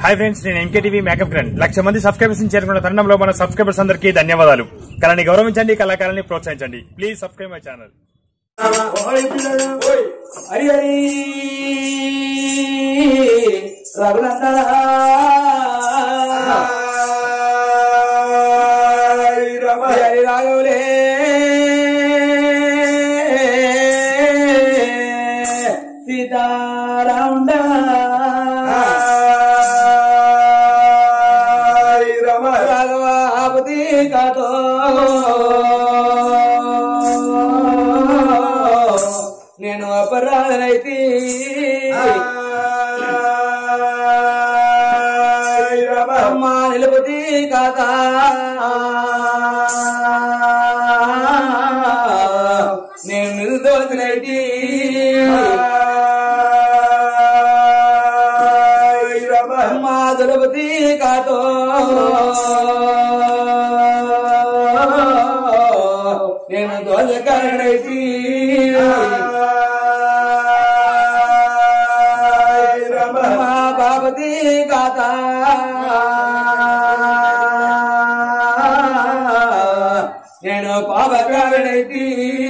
Hi friends నేను MKTV makeup grand lakh మంది subscribers చేరుకున్న తరుణంలో మన సబ్స్క్రైబర్స్ అందరికీ ధన్యవాదాలు కళని గౌరవించండి కళాకారాన్ని ప్రోత్సహించండి please subscribe my channel Hari Hari Raghunandana Hari రాఘవులే సీతారాముండ రాఘవాపతి కాతో నేను అపరాధనైతి అమ్మ నిలపతి కాత నేను నిర్దోషనైతి అమ్మ దురపతి కాతో నేను దోషకారణైతి అమ్మ బాపతి కాత నేను పాపకారణైతి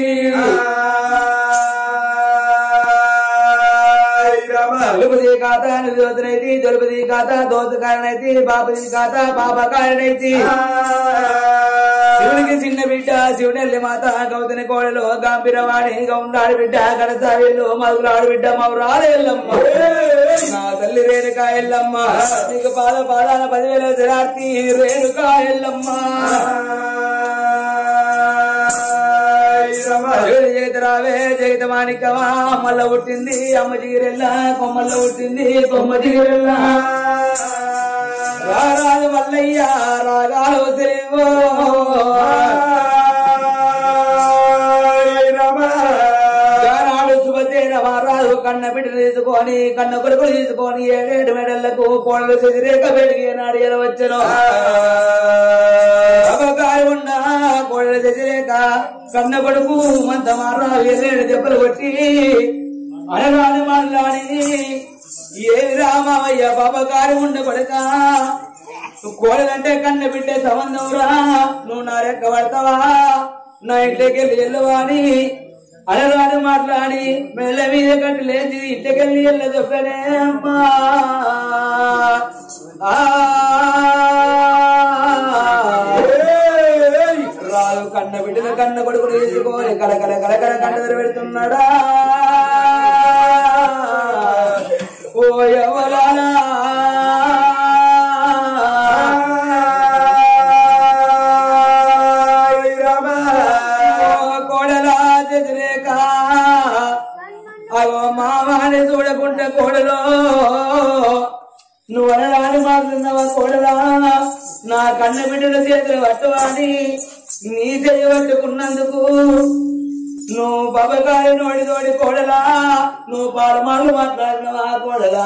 జలపతి ఖాత నిర్దోషనైతి జలపతి ఖాత దోషకారణైతి బాపతి ఖాత పాపకారణైతి శివునికి చిన్న బిడ్డ శివుడెల్లి మాత గౌతని కోడలు గాంభీరవాణి గౌండాడి బిడ్డ కడసాయిలు మధురాడు బిడ్డ మౌరాలు ఎల్లమ్మ నా తల్లి రేణుకా ఎల్లమ్మ నీకు పాద పాదాల పదివేల శరార్థి రేణుకా ఎల్లమ్మ జగతరావే జగత మాణికమా మల్ల పుట్టింది అమ్మ జిగిరెల్ల కొమ్మల్ల పుట్టింది కొమ్మ జిగిరెల్ల రారాజు మల్లయ్య రాగాలు వదిలేవో గానాడు శుభసేన వారాలు కన్న బిడ్డ తీసుకొని కన్న కొడుకులు తీసుకొని ఏడేడు మెడళ్లకు కోడలు చెదిరేక పెరిగి నాడు ఎలా వచ్చను అపకారి ఉన్న కోడలు చెదిరేక కన్న కొడుకు మంత మారా ఏడేడు దెబ్బలు కొట్టి అనగాని మాట్లాడి ఏది రామయ్య బాబగారి ఉండ కొడక కోడలంటే కన్న బిడ్డే సంబంధంరా నువ్వు నా రెక్క పడతావా నా ఇంట్లోకి వెళ్ళి వెళ్ళవా అని అనరాని మాట్లాడి మెల్ల మీద కట్టి లేచి ఇంటికెళ్ళి వెళ్ళ చెప్పనే అమ్మా ఆ. రాదు కన్న బిడ్డల కన్న కొడుకులు తీసుకొని కలకల కలకల కన్న పెడుతున్నాడా ఓ ఎవరాలా కోడలా చెదిరేక అగో మామాని చూడకుంటే కోడలో నువ్వు అనరాని మాట్లాడుతున్నావా కోడలా నా కన్న బిడ్డల చేతులు పట్టువాని నీ చెయ్యి పట్టుకున్నందుకు నువ్వు బాబగారి నోడి తోడి కోడలా నువ్వు పాలమాలు మాట్లాడినవా కోడలా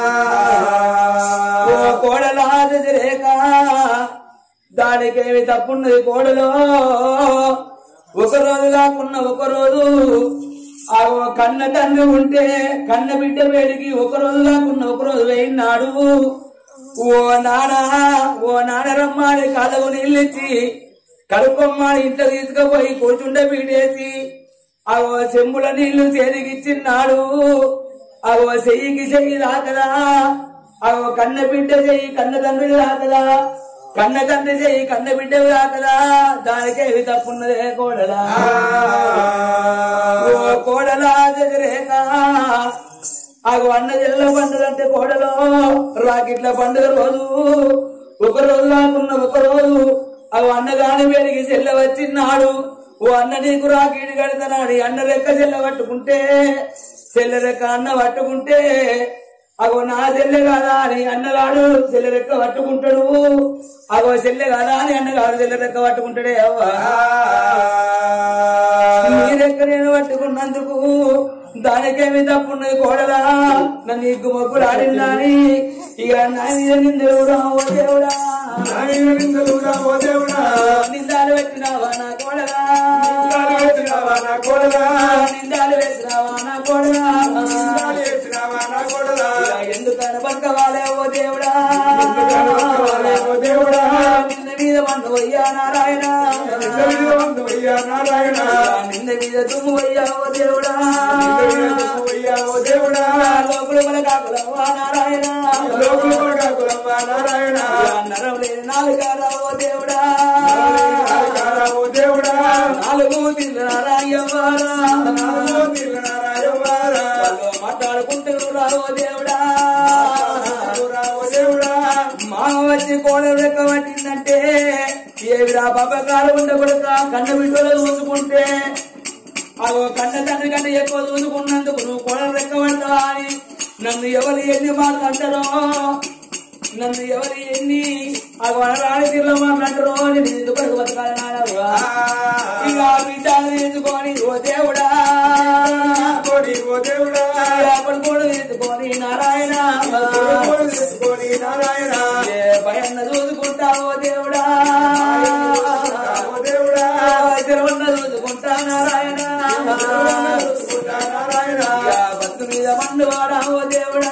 ఓ కోడలా చెదిరేక దానికేమి తప్పున్నది కోడలో ఒక రోజు కాకున్న ఒక రోజు ఆ కన్న తండ్రి ఉంటే కన్న బిడ్డ వేడికి ఒక రోజు కాకున్న ఒక రోజు వేయినాడు ఓ నానా ఓ నానరమ్మని కలవు నీళ్ళిచ్చి కడుక్కొమ్మని ఇంట్లో తీసుకుపోయి కూర్చుండే బీడేసి ఆ చెంబుల నీళ్లు చేరిగిచ్చిన్నాడు ఆ చెయ్యికి చెయ్యి రాకదా ఆ కన్న బిడ్డ చెయ్యి కన్న తండ్రి రాకదా కన్న తండ్రి చెయ్యి కన్న బిడ్డ రాకదా దానికేవి తప్పున్నదే కోడలా ఓ కోడలా చెదిరేక ఆగు అన్న జిల్ల పండుగ అంటే కోడలో రాకిట్ల పండుగ రోజు ఒక రోజు కాకున్న ఒక రోజు అవి అన్నగాని వేడికి చెల్ల వచ్చినాడు ఓ అన్న నీకు రాకీడు కడతనాడు ఈ అన్న రెక్క చెల్ల పట్టుకుంటే చెల్ల రెక్క అన్న పట్టుకుంటే అగో నా చెల్లె కాదా అని అన్నగాడు చెల్లె రెక్క పట్టుకుంటాడు అగో చెల్లె కాదా అని అన్నగాడు చెల్లె రెక్క పట్టుకుంటాడే అవ్వా మీరెక్క నేను పట్టుకున్నందుకు దానికేమి తప్పున్నది కోడలా నన్ను ఇగ్గు మొగ్గులు ఆడిందని ఇక నాయ నిందలురా ఓ దేవుడా నిందాలు పెట్టినావా నా కోడలా నిందాలు పెట్టినావా నా కోడలా ఎందుకన బతకవాలే ఓ దేవుడా నారాయణ కులమ్మ నారాయణ నరం లేని నాలుగారా ఓ దేవుడా ఓ దేవుడా నాలుగు తిన్న నారాయవారా నారాయణ వాళ్ళు మాట్లాడుకుంటారు రా ఓ దేవుడా ఓ దేవుడా మా వచ్చి కోడలు లెక్క పట్టిందంటే ఏవిరా పబ్బకాలు ఉండకూడక కన్న బిడ్డలు చూసుకుంటే అగో కన్న తండ్రి కంటే ఎక్కువ చూసుకున్నందుకు నువ్వు కోడలు లెక్క పడతావా అని నన్ను ఎవరు ఎన్ని మాటలు అంటారో నన్ను ఎవరు ఎన్ని అగో రాణి తీరులో మాట్లాడరో అని నేను ఎందుకు బతకాలి నాయనవ్వా. ఇక బిడ్డలు తీసుకొని ఓ దేవుడా కోడి ఓ దేవుడా అప్పుడు కూడా తీసుకొని నారాయణ కోడి నారాయణ ఏ భయన్న చూసుకుంటావో దేవుడా ఓ దేవుడా తిరువన్న చూసుకుంటా నారాయణ నారాయణ ఇక బతుకు మీద మండు వాడావో దేవుడా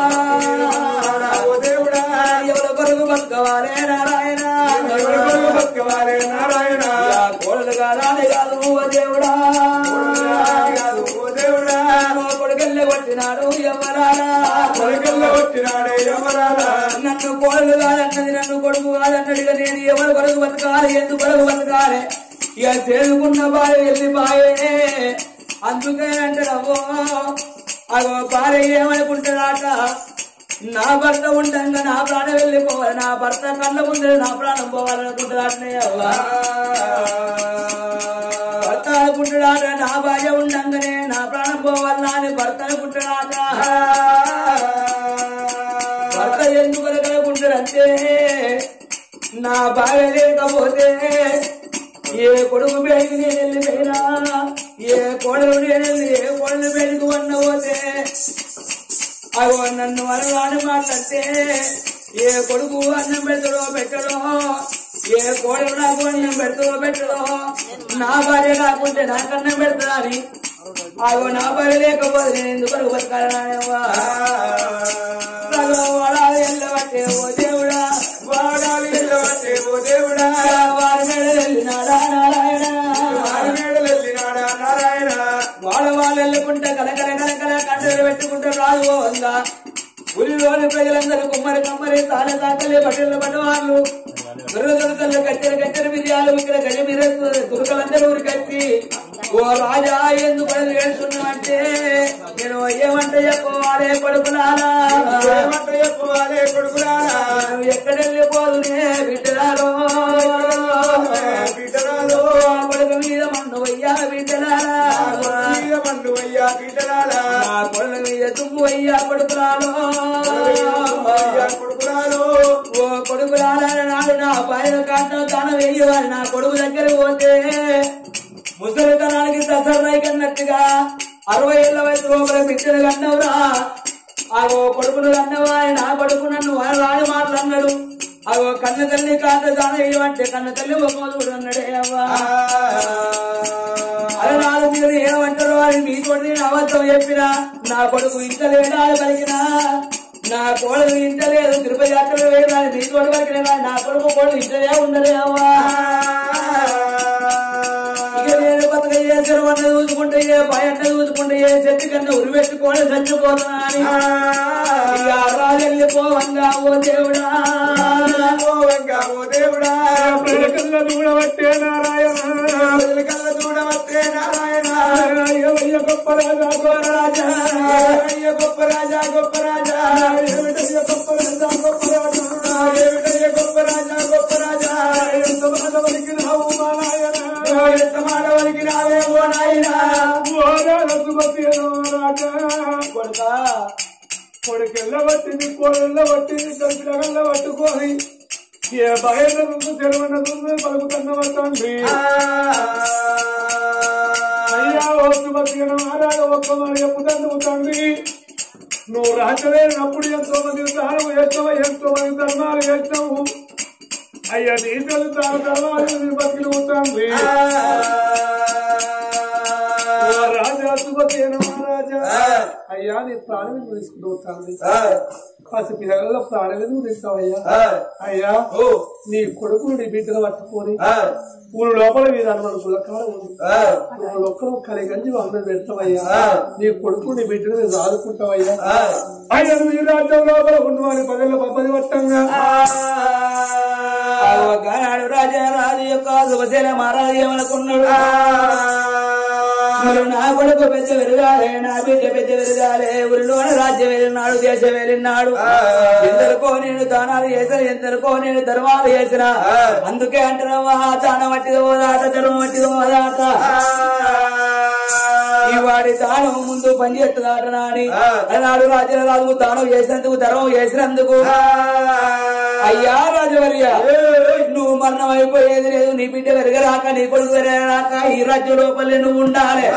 ఓ దేవుడా ఎవరి కొరకు బతకవాలే నారాయణ భక్తవారే నారాయణ ఇక కోడలు కాదాని కాదు ఓ దేవుడా కాదు ఓ దేవుడా ఓ కొడుకెళ్ళి కొట్టినాడు ఎవరారా కొలకల్లో వచ్చినాడే ఎవరాలా నన్ను కోడలు కాదన్నది నన్ను కొడుకు కాదన్నదిగా నేను ఎవరి కొరకు బతకాలి ఎందుకు కొరకు బతకాలి ఇక చేసుకున్న బాయ వెళ్ళి బాయే అందుకే అంటారవ్వో అగో భార్య ఏమనుకుంటాడాట నా భర్త ఉండంగా నా ప్రాణం వెళ్ళిపోవాలి నా భర్త కళ్ళ ముందు నా ప్రాణం పోవాలనుకుంటాడనే అవ్వా భర్త అనుకుంటాడాట నా భార్య ఉండంగానే నా ప్రాణం పోవాలన్నా అని భర్త అనుకుంటాడాట భర్త ఎందుకు అనుకుంటాడంటే నా భార్య లేకపోతే ఏ కొడుకు బయటికి నేను వెళ్ళిపోయినా ఏ కోడలు నేను వెళ్ళి ఏ కోడలు బయటికి వన్న పోతే అగో నన్ను అనగాని మాట్లాడితే ఏ కొడుకు అన్నం పెడతాడో పెట్టడో ఏ కోడలు నాకు అన్నం పెడతాడో పెట్టడో నా భార్య కాకుంటే నాకు అన్నం పెడతా అని అగో నా భార్య లేకపోతే నేను ఎందుకు బతకాలన్నావా వాడాలి వెళ్ళబట్టే ఓ దేవుడా వాడాలి వెళ్ళవట్టే ఓ దేవుడా వారి మీద వెళ్ళినాడా నారాయణ వారి మేడలు వెళ్ళినాడా నారాయణ వాళ్ళ వాళ్ళు వెళ్ళుకుంటే కలకల కలకల కంటలు పెట్టుకుంటే రాదు వంద ఊరిలోని ప్రజలందరూ కుమ్మరి కమ్మరి తాళ తాకలే బట్టలు పడ్డవాళ్ళు దురదొరకలు కట్టెలు కట్టెలు మిరియాలు ఇక్కడ గజ మిర తురకలందరూ ఊరికి వచ్చి ఓ రాజా ఎందుకు పడలు వేస్తున్నావంటే నేను ఏమంట చెప్పవాలే కొడుకులారా ఏమంట చెప్పువాలే కొడుకురాలా నువ్వు ఎక్కడ వెళ్ళిపోదునే బిడ్డలారో బిడ్డరాలు కొడుకు మీద మన్ను అయ్యా బిడ్డలారా మీద మండు అయ్యా బిడ్డరాలా నా కొడుకు మీద తుమ్ము అయ్యా కొడుకులాలో అయ్యా కొడుకురాలు ఓ కొడుకులారా నాడు నా పైన కాటం తాను వేయవాలి నా కొడుకు దగ్గర పోతే ముసలితనానికి దసరా కన్నట్టుగా అరవై ఏళ్ళ వయసు లోపల బిడ్డలు కన్నవురా ఆగో కొడుకును కన్నవా నా కొడుకు నన్ను రాని మాటలు అన్నాడు అగో కన్న తల్లి కాట దాన వేయమంటే కన్న తల్లి ఒక చూడు అన్నాడే అవ్వా అరే నాలుగు మీరు ఏమంటారో అని మీ తోటి నేను అబద్ధం చెప్పినా నా కొడుకు ఇంత లేడా అని పలికినా నా కోడలు ఇంత లేదు తిరుపతి యాత్రలో వేయడా అని మీ తోటి పలికినా నా కొడుకు కోడలు ఇంతలే ఉండలే అవ్వా ఇక నేను బతక ఏ చెరువన్న చూసుకుంటే ఏ భయన్న చూసుకుంటే ఏ చెట్టు కన్నా ఉరిపెట్టుకొని చచ్చిపోతున్నా అని ఇక రాజెళ్ళిపోవంగా ఓ దేవుడా పోవంగా ఓ దేవుడా ప్రజల దూడబట్టే నారాయణ కళ్ళ చూడవట్టే నారాయణ అయ్యవయ్య గొప్ప రాజా గోర రాజా అయ్య గొప్ప రాజా గొప్ప రాజా ఏమిటయ్య గొప్ప రాజా గొప్ప రాజా ఏమిటయ్య గొప్ప రాజా గొప్ప రాజా ఎంత మానవునికి నావు మా నాయన ఎంత మానవునికి రావే ఓ నాయనా ఓ రాజసుమతి రాజా కొడుకా కొడుకెళ్ళ పట్టింది కోడెళ్ళ పట్టింది కలిపిన పట్టుకొని ఏ బయట ముందు తెరవన ముందు పలుకుతున్న తండ్రి అయ్యా ఓ సుమతి మారాడ ఒక్క మాట చెప్పుతాను తండ్రి నువ్వు రాజలేనప్పుడు ఎంతో మంది దానం చేస్తావు ఎంతో మంది ధర్మాలు చేస్తావు అయ్యా నీతలు దాన ధర్మాలు బతికి తండ్రి ఓ రాజా సుమతి మహారాజా అయ్యా నీ ప్రాణం తీసుకుంటూ తండ్రి ఆ, పసి పిల్లల ప్రాణం ఎందుకు తీస్తావయ్యా ఆ, అయ్యా ఓ, నీ కొడుకును నీ బిడ్డను పట్టుకొని ఆ, ఊరు లోపల మీద అనుకున్న కులకాలం ఉంది ఆ, నువ్వు ఒక్కరు కలిగంజి వాళ్ళని పెడతావయ్యా ఆ. నీ కొడుకు నీ బిడ్డను నేను ఆదుకుంటావయ్యా ఆ, ఆయన నీ రాజ్యం లోపల ఉండమని పగల పబ్బది పట్టంగా గానాడు రాజా రాజు యొక్క శుభశీల మహారాజు ఏమనుకున్నాడు మరి నా కొడుకు పెద్ద వెరగాలే నా బిడ్డ పెద్ద వెరగాలే ఊరిలో రాజ్యం వెళ్ళినాడు దేశం వెళ్ళినాడు ఎందరికో నేను దానాలు చేసిన ఎందరికో నేను ధర్మాలు చేసిన అందుకే అంటున్నావా దాన మట్టిదో దాట ధర్మం మట్టిదో దాట ఈ వాడి దానం ముందు పని చేస్తుందాటనా అని అన్నాడు రాజుల రాజు దానం చేసినందుకు ధర్మం చేసినందుకు అయ్యా రాజవర్య నువ్వు మరణం అయిపోయేది లేదు నీ బిడ్డ వెరగరాక నీ కొడుకు వెరగరాక ఈ రాజ్యం లోపలే నువ్వు ఉండాలి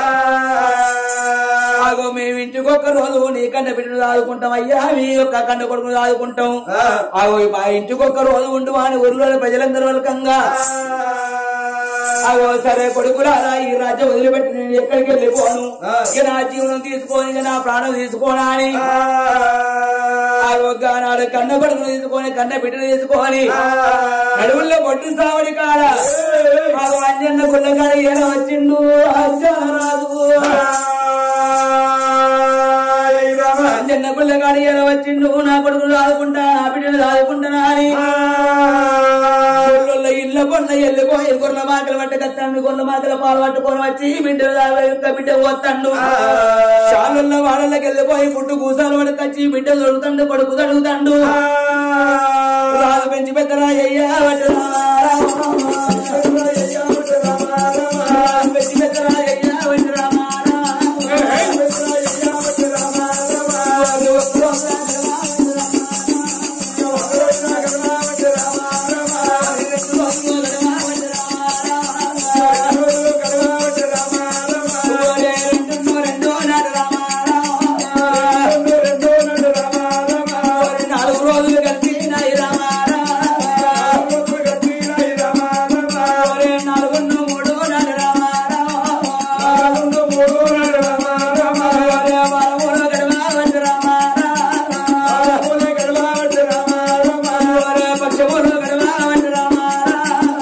ఆగో మేము ఇంటికి ఒక్క రోజు నీ కన్న బిడ్డను దాదుకుంటాం అయ్యా మీ యొక్క కన్న కొడుకును దాదుకుంటాం ఆగో మా ఇంటికి ఒక్క రోజు ఉండు అని ఊరిలో ప్రజలందరూ వలకంగా అగో సరే కొడుకులారా ఈ రాజ్యం వదిలిపెట్టి నేను ఎక్కడికి వెళ్ళిపోను ఇక నా జీవనం తీసుకొని ఇక నా ప్రాణం తీసుకోనా అని ఆగో నాడు కన్న కొడుకును తీసుకొని కన్న బిడ్డను తీసుకొని నడువుల్లో పొట్టు సావడి కాడ ఆగో అంజన్న గుళ్ళకాడ ఏడ వచ్చిండు అజ్జారాదు అంజన్న గుళ్ళకాడ ఏడ వచ్చిండు నా కొడుకును దాదుకుంటా నా బిడ్డను దాదుకుంటానా అని గొర్రెల ఇళ్ళ కొన్న వెళ్ళిపోయి గొర్రెల మాకలు పట్టుకొస్తాను గొర్రెల మాకల పాలు పట్టుకొని వచ్చి బిడ్డ యొక్క బిడ్డ పోతాడు చాలున్న వాళ్ళకి వెళ్ళిపోయి పుట్టు కూసాలు పట్టుకొచ్చి బిడ్డ దొరుకుతాడు కొడుకు తడుగుతాడు రాజు పెంచి పెద్దరా అయ్యా పెంచి పెద్దరా అయ్యా వడ్డు నాలుగు రోజులు కలిసి నాయి రామారా నాలుగు మూడు నాడు రామారా వరములు గడవా వడ్డు రామారా పక్షములు గడవా వడ్డు రామారా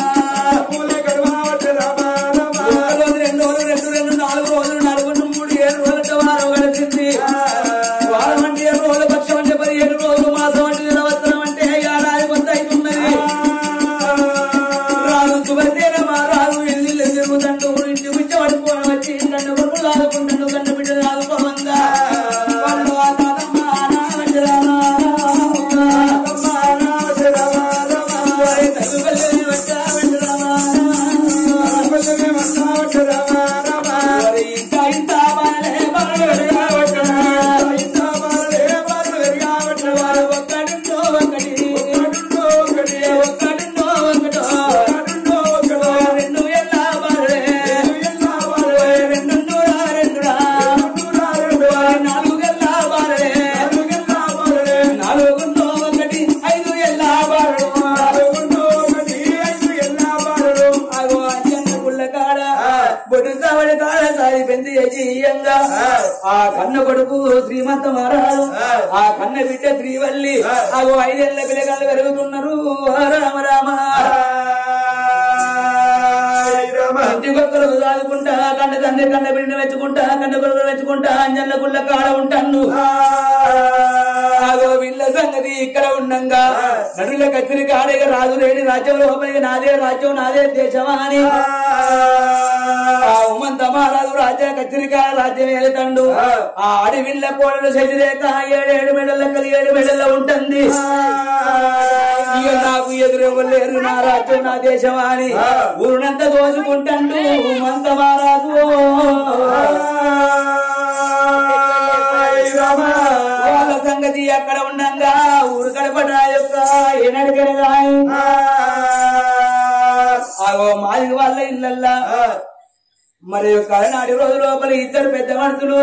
రోజు రెండు రోజులు రెండు రెండు నాలుగు రోజులు నలుగురు మూడు ఏడు రోజులతో వారం గడిచింది వారం అంటే ఏడు రోజులు పక్షం అంటే పదిహేడు రోజులు మాసం అంటే సంవత్సరం అంటే ఏడాది కొంత అవుతున్నది రాజు శుభసేన మా రాజు ఇల్లు ఇల్లు తిరుగుతంటూ ఇంటి పిచ్చ పడుకోవడం వచ్చి నన్ను కొడుకు లాదుకుంటాడు కన్ను బిడ్డ లాదుకోమందా వాళ్ళు ఆ తాతమ్మ నాగంటి రామారా. వారి తల్లి వచ్చా వెంట రామారా. వారి ఇంత ఇంత బాలే బాలుడుగా వచ్చా. వారు ఒక్కడుంటో ఒకటి. ఒక్కడుంటో ఒకటో. రెండు ఎల్లా బాలుడే. రెండు నూరా రెండురా. వారి నాలుగు ఎల్లా బాలుడే. నాలుగుంటో ఒకటి ఐదు ఎల్లా బాలుడు. ఆగో అంజన్న గుళ్ళ కాడ బొడ్డు సావడి కాడ సారి పెంది అజీయంగా ఆ కన్న కొడుకు శ్రీమంత మహారాజు ఆ కన్న బిడ్డ శ్రీవల్లి ఆగో ఐదేళ్ల పిల్లగాలు పెరుగుతున్నారు రామ రామ ఇంటికొక్కరు సాదుకుంటా కన్న తండ్రి కన్న బిడ్డ మెచ్చుకుంటా కన్న కొడుకు మెచ్చుకుంటా అంజన్న గుళ్ళ కాడ ఉంటాను ఆగో వీళ్ళ సంగతి ఇక్కడ ఉండంగా నడుల కత్తిరి కాడేగ రాజు లేని రాజ్యం లోపలికి నాదే రాజ్యం నాదే దేశమా అని ఆ ఉమంత మహారాజు రాజ్య కత్తిరిక రాజ్యం ఏలుతండు ఆ అడవిళ్ళ కోడలు శశిరేఖ ఏడేడు మెడల కలి ఏడు మెడల ఉంటుంది ఇక నాకు ఎదురెవరు లేరు నా రాజ్యం నా దేశమా అని ఊరునంత దోచుకుంటాడు ఉమంత మహారాజు వాళ్ళ సంగతి అక్కడ ఉండంగా ఊరు కడపడ యొక్క ఏనడికనగా ఆగో మాది వాళ్ళ ఇళ్ళల్లా మరి కరనాటి రోజు లోపల ఇద్దరు పెద్ద మనుషులు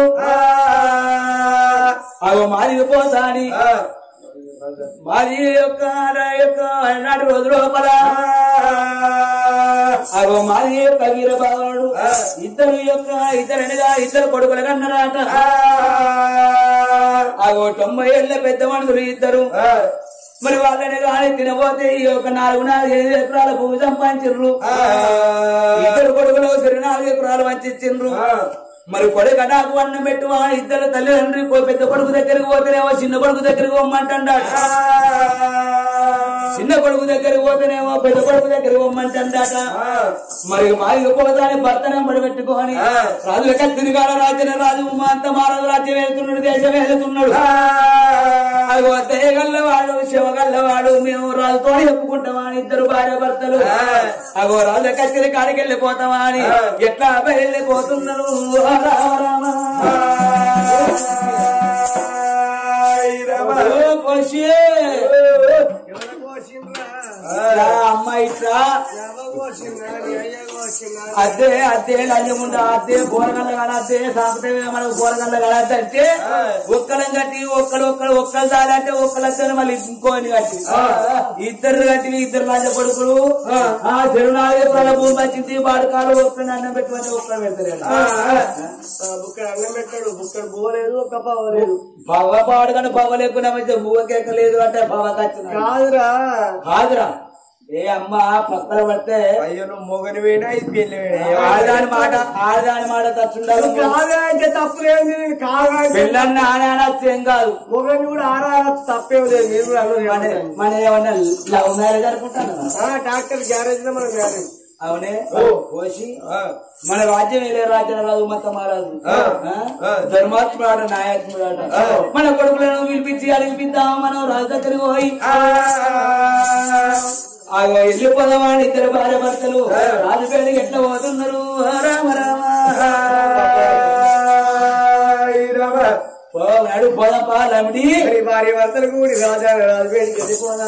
ఆగో మాది పోతాని మాది యొక్క నా యొక్క నాటి రోజు లోపల అగో మాది యొక్క వీరభావనుడు ఇద్దరు యొక్క ఇద్దరనగా ఇద్దరు కొడుకులు కన్నరాట అగో తొంభై ఏళ్ళ పెద్ద మనుషులు ఇద్దరు మరి వాళ్ళని కానీ తినబోతే ఈ యొక్క నాలుగు నాలుగు ఐదు ఎకరాల భూమి సంపాదించరు ఇద్దరు కొడుకులు సరి నాలుగు ఎకరాలు వంచిండ్రు మరి కొడుక నాకు అన్నం పెట్టు ఆ ఇద్దరు తల్లిదండ్రి పో- పెద్ద కొడుకు దగ్గరికి పోతేనేమో చిన్న కొడుకు దగ్గరికి పోమ్మంటాడు చిన్న కొడుకు దగ్గరికి పోతేనేమో పెద్ద కొడుకు దగ్గరికి పోమ్మంటాడట మరి మాది పోతాని భర్తను పడబెట్టుకొని రాజుల కత్తిరిగాల రాజ్యం రాజు అంత మారాజు రాజ్యం వెళ్తున్నాడు దేశం వెళ్తున్నాడు అగో దయగల్లవాడు శివగల్లవాడు మేము రాజుతో చెప్పుకుంటామా అని ఇద్దరు భార్య భర్తలు అగో రాజుల కత్తిరి కాడికి వెళ్ళిపోతామా అని ఎట్లా వెళ్ళిపోతున్నారు రామ రామ ఓ కోశి. రా అమ్మ ఇట్లా అదే అదే లంజముండ అదే బోరగల్ల కాడ అదే సాంప్రదాయ మనకు బోరగల్ల కాడ అదే అంటే ఒక్కలం కట్టి ఒక్కడు ఒక్కడు ఒక్కలు చాలి అంటే ఒక్కలతో మళ్ళీ ఇంకోని కట్టి ఇద్దరు కట్టి ఇద్దరు లంజ కొడుకులు ఆ చెరునాలుగు ఎకరాల భూమి వచ్చింది వాడుకాలు ఒక్కడిని అన్నం పెట్టుకుంటే ఒక్కడు పెడతారు బుక్కడ అన్నం పెట్టాడు బుక్కడ పోలేదు ఒక్క పోలేదు పవ పాడు కానీ పవ లేకుండా మంచిగా బువ్వ కేక లేదు అంటే పవ కచ్చిన కాదురా కాదురా ఏ అమ్మ పక్కన పడితే అయ్యో నువ్వు మొగని వేయనా ఇది పెళ్లి ఆడదాని మాట ఆడదాని మాట తచ్చుండాలి కాదా అంటే తప్పులేదు నేను కాదా పెళ్ళన్న ఆడేం కాదు మొగని కూడా ఆరా తప్పేం లేదు మీరు కూడా అన్నారు మన కాబట్టి. మన ఏమన్నా లవ్ మ్యారేజ్ అనుకుంటాను ఆ, డాక్టర్ గ్యారేజ్ లో మన గ్యారేజ్ అవునే కోసి మన రాజ్యం వెళ్ళే రాజ్యం రాదు మొత్తం మారాదు ధర్మాత్ముడు నాయాత్ముడు మన కొడుకులను పిలిపించి అడిగిపిద్దాం మనం రాజు దగ్గరికి పోయి ఆగో వెళ్ళిపోదామని ఇద్దరు భార్య భర్తలు రాజు పెళ్లికి ఎట్లా పోతున్నారు రామ రామ పోనాడు పోదాపా లమిడి మరి భార్య భర్తలు కూడి రాజా రాజు వేడికి వెళ్ళిపోదా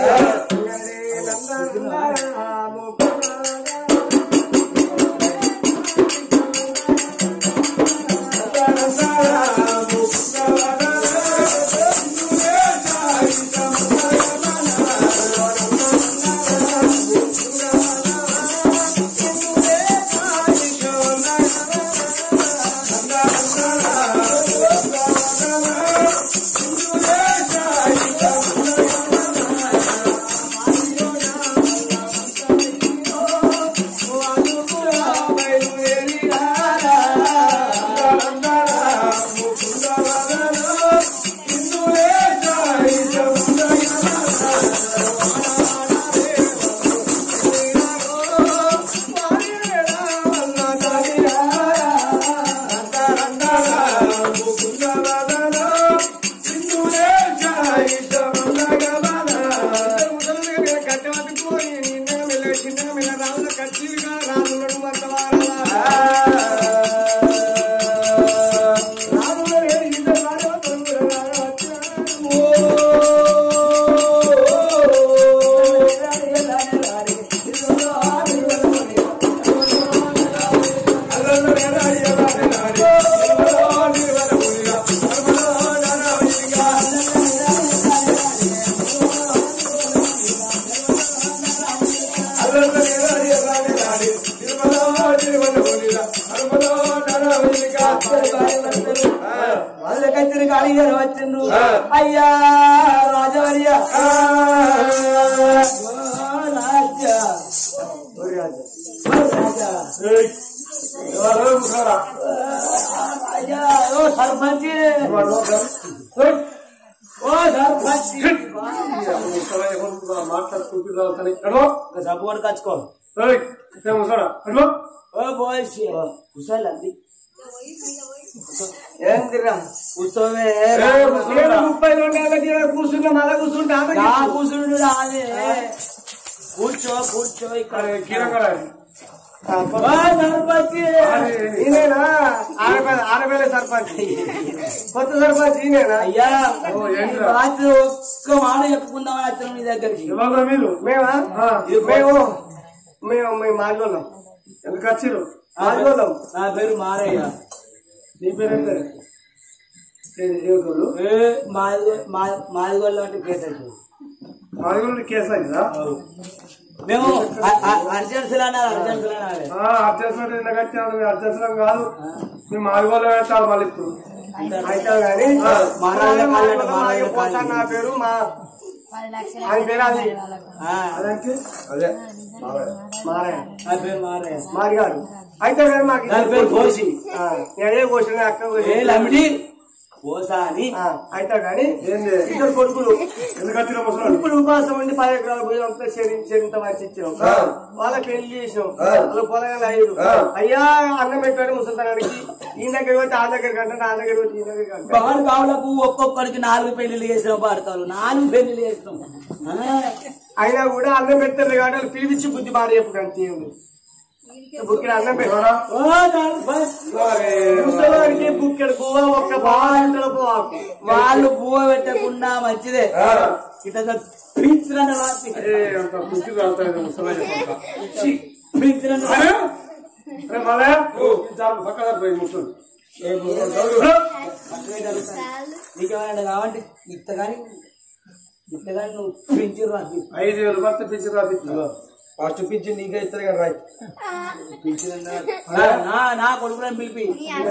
వాళ్ళ కత్తిరి కాళీ గారు వచ్చిండ్రు అయ్యా రాజవర్య ఓ రాజా ఓ రాజా అయ్యా ఓ సర్పంచ్ ఓ సర్పంచ్ సబ్బు కూడా కచ్చుకో ఓ బాయ్స్ కుశాలండి ఏంటిరా కూర్చోవే నేను ముప్పై రెండు ఏళ్ళకి కూర్చున్నా మళ్ళా కూర్చుంటా నా కూర్చుండు రాలే కూర్చో కూర్చో ఇక్కడ ఓ సర్పంచ్ ఈయనేనా ఆడపల్లి ఆడపల్లి సర్పంచ్ కొత్త సర్పంచ్ ఈయనేనా అయ్యా ఈ రాత్రి ఒక్క మాట చెప్పుకుందామని వచ్చాను మీ దగ్గరికి మీరు మేమా మేము మేము మేము మాల్గొల్లం ఎందుకు వచ్చిర్రు మాల్గొల్లం నా పేరు మారయ్య నీ పేరు ఏం పేరు ఏ- ఏ ఊరు? ఏ మాది మాదిగొల్ల అంటే కేసు అవుతుంది మాదిగూరు కేసు అయిందా మేము అ- అ- అర్జెన్సీలు అన్నారు అర్జెన్సీలు అనాలి అత్యవసరం నిన్న కట్టాను మీరు అత్యవసరం కాదు మేము ఆరుగోలు పెట్టాలి మళ్ళీ ఇప్పుడు అయితే కానీ మహారాజుల కాళ్ళట, మా మహారాజుల పోతా కాళ్ళు. నా పేరు మా ఆయన పేరు అది ఆ, అదంటే అదే మారయ్య నా పేరు మారయ్య. మారి గారు అయితే కానీ మాకు దాని పేరు కోసి ఆ, నేనే కోసిన అక్క ఏ కోసిన లమిడి ఓసా అని ఆ, అయితే కానీ ఏంది ఇద్దరు కొడుకులు ఎందుకు వచ్చిన ముసలాడు ఇప్పుడు ఉపాసం ఉండి పది ఎకరాల భూమి అంతా చెరింత వచ్చి ఇచ్చాం వాళ్ళకి పెళ్లి చేసినాం వాళ్ళ పొలగాలు అయ్యారు అయ్యా అన్నం పెట్టాడు ముసలితనానికి ఈ దగ్గర పోతే ఆ దగ్గర కంటే నా దగ్గర పోతే ఈ దగ్గర కంటే బాడు బావులకు ఒక్కొక్కరికి నాలుగు పెళ్లిళ్ళు చేసిన పాడతారు నాలుగు పెళ్లిళ్ళు చేస్తాం ఆ, అయినా కూడా అన్నం పెడతారు కాబట్టి వాళ్ళు పిలిపించి బుద్ధి బాగా చెప్పు అంతే బుక్కిన అన్నం పెట్టారా ఓ, నాలుగు బస్. ముసలానికి బుక్కెడు పువ్వ ఒక్క బాగా పోవాకు వాళ్ళు పువ్వ పెట్టకుండా మంచిదే ఇట్లా పీల్చిన రాత్రి అంత పుట్టి కాలుతాయి ముసలాడు పీల్చిన అరే అరే మళ్ళా చాలు పక్కన పోయి ముసలు నీకేమైనా కావంటే ఇత్త కానీ ఇత్త కానీ నువ్వు పెంచి రాత్రి ఐదు వేలు భర్త పిచ్చి రాపిస్తా ఫస్ట్ పిచ్చి నీకే ఇస్తారు కదా రాయ్ నా నా కొడుకులను పిలిపి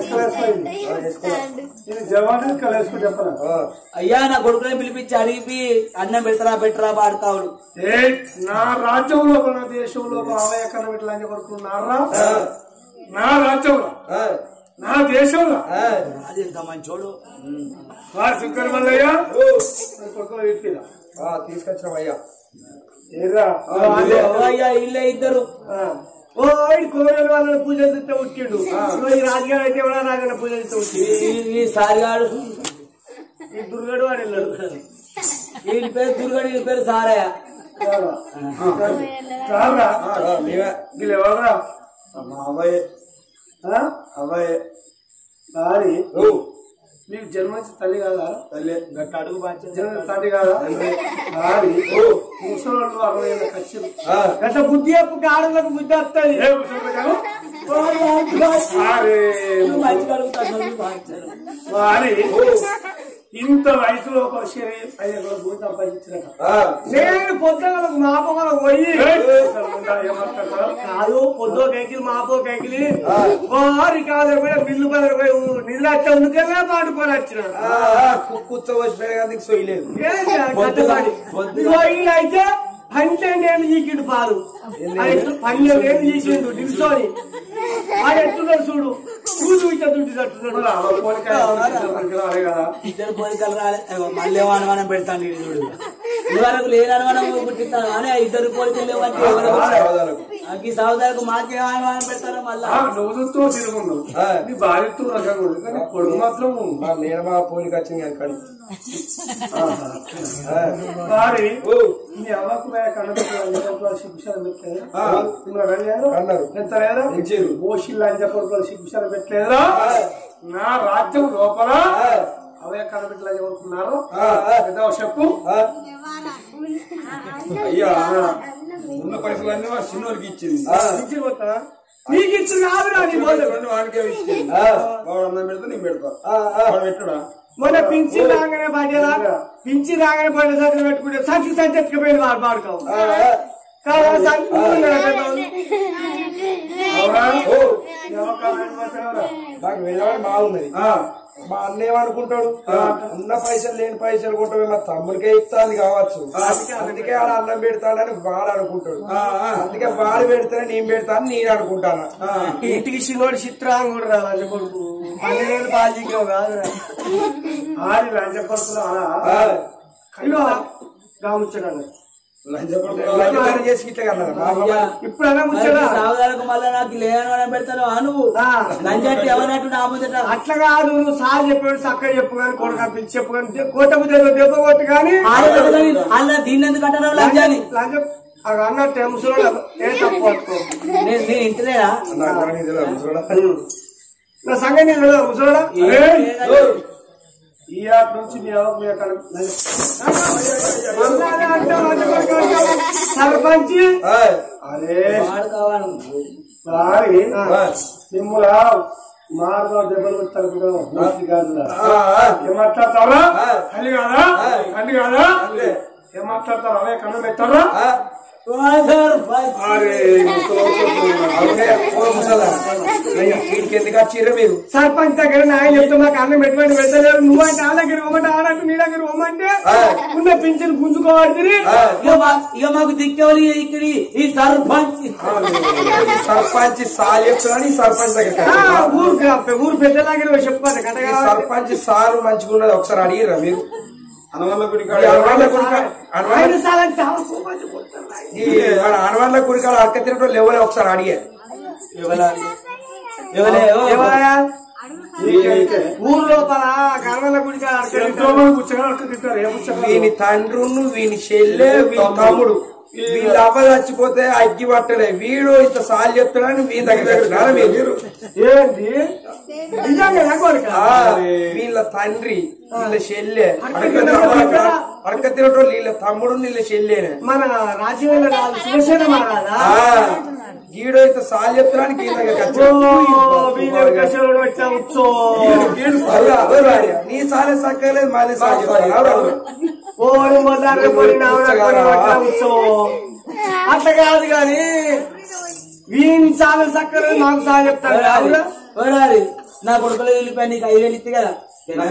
ఇది జవాన్ కలేసుకు చెప్పరా అయ్యా నా కొడుకులను పిలిపించి అడిగి అన్నం పెట్టరా పెట్టరా పాడతావుడు ఏ నా రాజ్యంలో నా దేశంలో అవయ కనబెట్టి లంచ కొడుకున్నారా నా రాజ్యంలో నా దేశంలో అది ఎంత మంచోడు వారి శంకర్ మల్లయ్య కొడుకులు ఇట్టిరా తీసుకొచ్చినాం అయ్యా ఏరా ఓ అయ్యా ఇల్లే ఇద్దరు ఓ ఈ కోడలు వాళ్ళని పూజ చేస్తే ఉట్టిండు ఇగో ఈ రాజుగారు అయితే ఎవరా రాజన్న పూజ చేస్తే ఉట్టిండు ఈ- ఈ సారిగాడు ఈ దుర్గడు వాడు వెళ్ళాడు వీడి పేరు దుర్గడు వీడి పేరు సారయ్య చాలరా మేమే వీళ్ళు ఎవరా మా అబ్బాయి ఆ? అబ్బాయి సారీ ఓ మీకు జన్మించిన తల్లి కాదా తల్లి గట్ట అడుగు బాధ్యత జన్మ తండ్రి కాదా సారీ ముసలోళ్ళు అరవై ఏళ్ళ ఖర్చులు గత బుద్ధి చెప్పు ఆడలకు బుద్ధి వస్తుంది ఏ ముసలోళ్ళు కాదు? సారీ నువ్వు మంచిగా అడుగుతావు నువ్వు బాధ్యత. వారి ఇంత వయసులో ఒక శరీరం ఐదు ఎకరాల భూమి సంపాదించినట నేను పొద్దున మా పొగలకు పోయి ఏమంటారు కాదు పొద్దు కైకిలి మాపో కైకిలి వారి కాదు పోయి బిల్లు పదవి పోయి నిధులు వచ్చే అందుకనే పాడుకొని వచ్చిన కూర్చోవచ్చు పెరగానికి సొయ్యలేదు ఏంది ఆ కట్టబాడి? ఇదిగో ఈ అయితే పన్నెండేళ్ళు చీకిండు పాలు పన్నెండేళ్ళు చీకిండు నిల్చొని వాడు ఎట్టున్నాడు చూడు చూడు ఇట్లా దుడ్డి తట్టున్నాడు కదా ఇద్దరు పోలికలు రాలే అగో మళ్ళీ ఏమో అనుమానం పెడతాను వీడు చూడు ఇదివరకు లేని అనుమానం పుట్టిస్తాను కానీ ఆ ఇద్దరు పోలికలు లేవంటే ఎవరు వచ్చారు? నాకు ఈ సహోదరులకు మాకేం అనుమానం పెడతారో మళ్ళా ఆ, నువ్వుతో తిరుగున్నావు నీ భార్యతో రకంగా ఉంది కానీ కొడుకు మాత్రం మా నేను మా పోలికి వచ్చింది కానీ వారి నీ అవ్వకు కనబడుతున్నారు శిక్షణ పెట్టలేదా అన్నారు. ఎంత లేదా ఇచ్చారు. ఓషిల్ అని చెప్పి శిక్షణ పెట్టలేదా నా రాజ్యం లోపల అవే కనబెట్టలే ఎవరుకున్నారు ఏదో చెప్పు అయ్యా ఉన్న పైసలన్నీ మా చిన్నోడికి ఇచ్చింది ఇచ్చిపోతా నీకు ఇచ్చిన కాదురా నీ బోధ. రెండు వాడికే ఇచ్చింది వాడు అన్నం పెడతా నేను పెడతా వాడు పెట్టుడా మొన్న పింఛి రాగానే పడేలా పింఛి రాగానే పడే సంచులు పెట్టుకుంటే సంచి సంచి ఎత్తుకుపోయింది వాడు పాడుకోవు కాదా సంచి అవునా? నీ అవ్వ కామెంట్ పెట్టావురా? నాకు వెళ్ళవాడు బాగున్నది మా అన్న ఏమనుకుంటాడు ఉన్న పైసలు లేని పైసలు కొంటే మా తమ్ముడికే ఇస్తాను కావచ్చు అందుకే ఆడ అన్నం పెడతాడని వాడు అనుకుంటాడు అందుకే వాడు పెడితేనే నేను పెడతాను నేను అనుకుంటాను ఇంటికి చిన్నోడు చిత్రాంగుడు రా వాళ్ళ కొడుకు పన్నెండు బాధ్యత కాదురా ఆడి లంచ కొడుకులు అలా ఇగో గాముచ్చడం లంచం చేసి ఇట్లా కన్నారు మా అమ్మ ఇప్పుడు అలా ముచ్చడా సహోదరులకు మళ్ళా నాకు లేని అనుమానం పెడతాను ఆ నువ్వు ఆ. లంజట్టి ఎవరినట్టు నా ముందట అట్లా కాదు నువ్వు సార్ చెప్పాడు చక్కగా చెప్పు కానీ కొడుకు పిలిచి చెప్పు కానీ కొట్ట బుద్ధి దెబ్బ కొట్టు కానీ అలా దీన్ని ఎందుకు అంటారు లంజాని లంచం అది అన్నట్టు ముసలోడు ఏ తప్పు పట్టుకో నేను నేను ఇంటలేదా నాకు కూడా నీకు తెలియదు, ముసలోడా. నా సంగతి నీకు తెలియదా ముసలోడా ఈ ఆట నుంచి మీ అవ్వకు మీ అక్కడ మళ్ళా అంటే లంచం కొడుకు అంటావు. సర్పంచ్ ఏయ్, అరే వాడు కావాలి సారీ ఆ, మిమ్మల మార్గం దెబ్బలు కొట్టారు కాదు ఆ, ఆ, ఏమంటారా ఆ. కలి కాదా కలి కాదా అంతే. ఏం మాట్లాడతారు అవే కన్నం పెట్టారా ఆ? అరే అవునే, ఓ ముసలా. అయ్యా, వీడికి ఎందుకు వచ్చిర్రు మీరు సర్పంచ్ దగ్గర నాయన చెప్తే మాకు అన్నం పెట్టుబడి పెట్టలేరు నువ్వంటే ఆ దగ్గర ఇవ్వమంటే ఆడంటే నీ దగ్గర ఇవ్వమంటే ఆ. ఉన్న పింఛన్ గుంజుకోవాలి ఆ, ఇక మా- ఇక మాకు దిక్కవలి ఇక్కడ ఈ సర్పంచ్ ఈ సర్పంచ్ సార్ చెప్తున్నాను ఈ సర్పంచ్ దగ్గర ఊరు ఊరు పెద్ద దగ్గర చెప్పాలి ఈ కట్టగా సర్పంచ్ సారు మంచిగా ఉన్నది ఒకసారి అడిగిరా మీరు అనవల్ల గుడి ఈ అనవాళ్ళ గురిక అనవాళ్ళ ఆయన సాలని చాలా కోపంగా కొడతారు. ఈ మన అనవాళ్ళ గురికాలు అడక తినటం లేవలే ఒకసారి అడిగే ఎవరే ఓ. ఏమయ్యా? ఊరు లోపల గర్వల గుడికి ఎంతో మంది పుచ్చగా అక్కడ తింటారు ఏ పుచ్చగా వీని తండ్రును వీని చెల్లె వీని తమ్ముడు వీళ్ళు అవ్వ చచ్చిపోతే అగ్గి పట్టలే వీడు ఇంత సార్లు చెప్తున్నాను మీ దగ్గర వచ్చినారా మీరు ఏంటి నిజంగా నా కొడుక ఆ, వీళ్ళ తండ్రి వీళ్ళ చెల్లె అడక అడక తినటం వీళ్ళ తమ్ముడు వీళ్ళ చెల్లెనే మన రాజీవేంద్ర రాజు శివసేన మహారాజా ఆ, గీడో ఇంత సార్లు చెప్తున్నాను గీ దగ్గర ఓ, వీళ్ళ కషాయుడు వచ్చా ఉచ్చో. నీ సాలే సక్కలేదు మాది సాధ్యం ఓడి మొదలు పోయి నావడకొని వచ్చా ఉచ్చో. అట్లా కాదు గాని వీని చాలా చక్కగా మాకు సాగు చెప్తారు ఓరారి, అవునా? ఓరారి. నా కొడుకులు వెళ్ళిపోయి నీకు ఐదు వేలు ఇస్తే కదా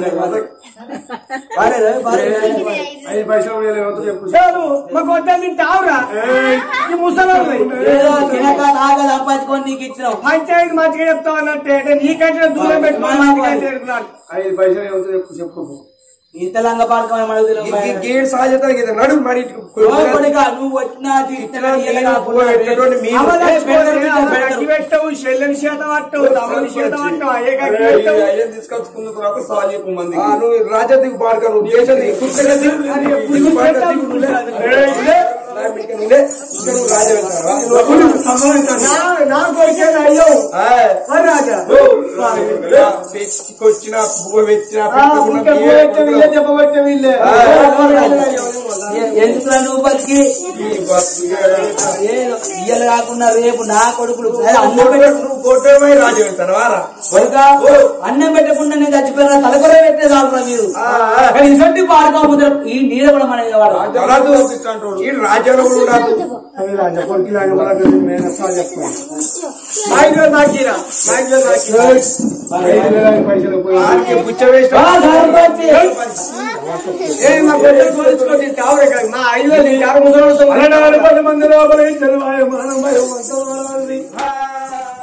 పారేరా, పారేరా. ఐదు పైసలు వేలు ఏమవుతుందో చెప్పు లేదు, మాకు వద్దని తింటావురా ఈ ముసలి ఏదో తినక తాగ సంపాదించుకొని నీకు ఇచ్చినాం పంచాయతీ మంచిగా చెప్తావు అన్నట్టే అంటే నీకంటే దూరం పెట్టుకోవాలి ఐదు పైసలు ఏమవుతుందో చెప్పు చెప్పు ఇంత లంగ పాడకమని అడుగుతున్నాం గేడు సాధ్యత ఇది నడు మరి ఇటు కొడుకా నువ్వు వచ్చినా తిట్టినా ఇలా పువ్వు పెట్టేటోడిని మీ అగ్గి పెట్టవు చెల్లెని చేత పట్టవు తమ్ముని చేత పట్టవు అయ్యే అగ్గి పెట్టవు తీసుకొచ్చుకున్న తర్వాత సాల్ చెప్పు మంది ఆ, నువ్వు రాజా దిగు పాడుక నువ్వు దేశం దిగు కూర్చోగా దిగు. దిగు పాడుక దిగు నువ్వు లే. నా బిడ్డ నువ్వు లే. ఇంకా నువ్వు రాజా వెళ్తావా? నా- నా కొడుకేనా అయ్యో ఆ, మరి రాజా పెట్టుకొచ్చిన పువ్వు పెట్టిన ఆ, ఉంటే పోయొచ్చే వీళ్ళే చెప్పబట్టే వీళ్ళే ఎందుకురా నువ్వు బతికి ఏ- ఇయ్యాల కాకుండా రేపు నా కొడుకులు అదే అన్నం పెట్ట నువ్వు కోటమై రాజా వెళ్తావా రా? కొడుకా అన్నం పెట్టకుండా నేను చచ్చిపోయినా తలకొర పెట్టేది ఆడరా మీరు ఆ, ఆ. కానీ ఇసంటి పాడుకోముద్ర ఈ నీడ కూడా మన వాడు రాజు ఈ రాజాలో కూడా రాదు అవి రాజా కొడుకు లాగా కూడా నేను సాల్ చెప్తాను మా ఇంట్లో నాకీరా మా ఇంట్లో నాకీరా ఐదు వేల ఐదు పైసలు పోయి ఆడికి బుచ్చ వేసిన ఆ, సర్పంచ్. ఏ మా కొడుకు కోల్చుకొని తింటావురా ఇక్కడ. మా ఐదు వేలు నీకు ఎవరు ముసలి పన్నెండు పది మంది లోపల చదివాయ మానవ